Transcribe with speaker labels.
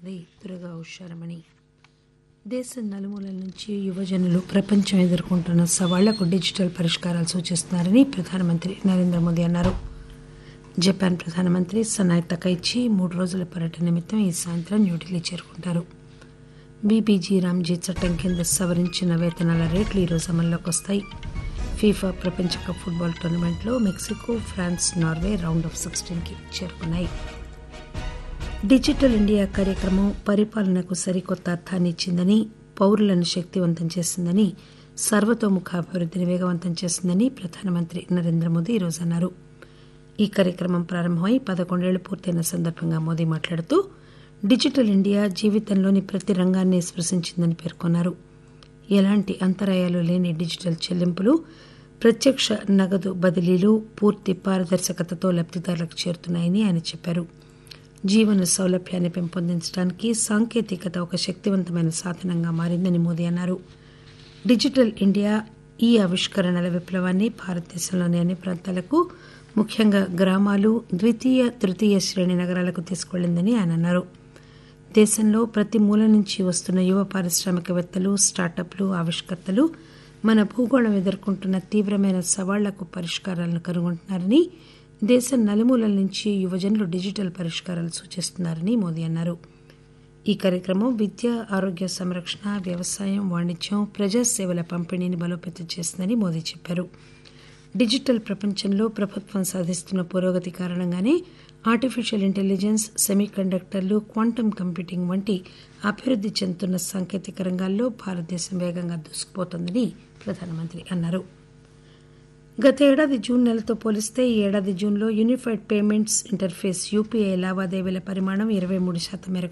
Speaker 1: చదువుతోంది దుర్గా ఉషారమణి దేశం నలుమూలల నుంచి యువజనులు ప్రపంచం ఎదుర్కొంటున్న సవాళ్లకు డిజిటల్ పరిష్కారాలు సూచిస్తున్నారని ప్రధానమంత్రి నరేంద్ర మోదీ అన్నారు జపాన్ ప్రధానమంత్రి సనాయ్ తకైచి మూడు రోజుల పర్యటన నిమిత్తం ఈ సాయంత్రం న్యూఢిల్లీ చేరుకుంటారు బీబీజీ రామ్జీ చట్టం కింద సవరించిన వేతనాల రేట్లు ఈరోజు అమల్లోకి వస్తాయి ఫీఫా ప్రపంచ కప్ ఫుట్బాల్ టోర్నమెంట్లో Mexico France Norway round of సిక్స్టీన్కి చేరుకున్నాయి డిజిటల్ ఇండియా కార్యక్రమం పరిపాలనకు సరికొత్త అర్థాన్ని ఇచ్చిందని పౌరులను శక్తివంతం చేసిందని సర్వతోముఖ అభివృద్ధిని వేగవంతం చేసిందని ప్రధానమంత్రి నరేంద్ర మోదీ ఈరోజు అన్నారు ఈ కార్యక్రమం ప్రారంభమై పదకొండేళ్లు పూర్తయిన సందర్భంగా మోదీ మాట్లాడుతూ డిజిటల్ ఇండియా జీవితంలోని ప్రతి రంగాన్ని స్పృశించిందని పేర్కొన్నారు ఎలాంటి అంతరాయాలు లేని డిజిటల్ చెల్లింపులు ప్రత్యక్ష నగదు బదిలీలు పూర్తి పారదర్శకతతో లబ్దిదారులకు చేరుతున్నాయని ఆయన చెప్పారు జీవన సౌలభ్యాన్ని పెంపొందించడానికి సాంకేతికత ఒక శక్తివంతమైన సాధనంగా మారిందని మోదీ అన్నారు డిజిటల్ ఇండియా ఈ ఆవిష్కరణల విప్లవాన్ని భారతదేశంలోని అన్ని ప్రాంతాలకు ముఖ్యంగా గ్రామాలు ద్వితీయ తృతీయ శ్రేణి నగరాలకు తీసుకెళ్లిందని ఆయన అన్నారు దేశంలో ప్రతి మూల నుంచి వస్తున్న యువ పారిశ్రామికవేత్తలు స్టార్టప్లు ఆవిష్కర్తలు మన భూగోళం ఎదుర్కొంటున్న తీవ్రమైన సవాళ్లకు పరిష్కారాలను కనుగొంటున్నారని దేశం నలుమూలల నుంచి యువజనులు డిజిటల్ పరిష్కారాలు సూచిస్తున్నారని మోదీ అన్నారు ఈ కార్యక్రమం విద్య ఆరోగ్య సంరక్షణ వ్యవసాయం వాణిజ్యం ప్రజాసేవల పంపిణీని బలోపేతం చేసిందని మోదీ చెప్పారు డిజిటల్ ప్రపంచంలో ప్రభుత్వం సాధిస్తున్న పురోగతి కారణంగానే ఆర్టిఫిషియల్ ఇంటెలిజెన్స్ సెమీ కండక్టర్లు క్వాంటమ్ కంప్యూటింగ్ వంటి అభివృద్ది చెందుతున్న సాంకేతిక రంగాల్లో భారతదేశం వేగంగా దూసుకుపోతోందని ప్రధానమంత్రి అన్నారు గత ఏడాది జూన్ నెలతో పోలిస్తే ఈ ఏడాది జూన్లో యూనిఫైడ్ పేమెంట్స్ ఇంటర్ఫేస్ యూపీఐ లావాదేవీల పరిమాణం ఇరవై మూడు శాతం మేరకు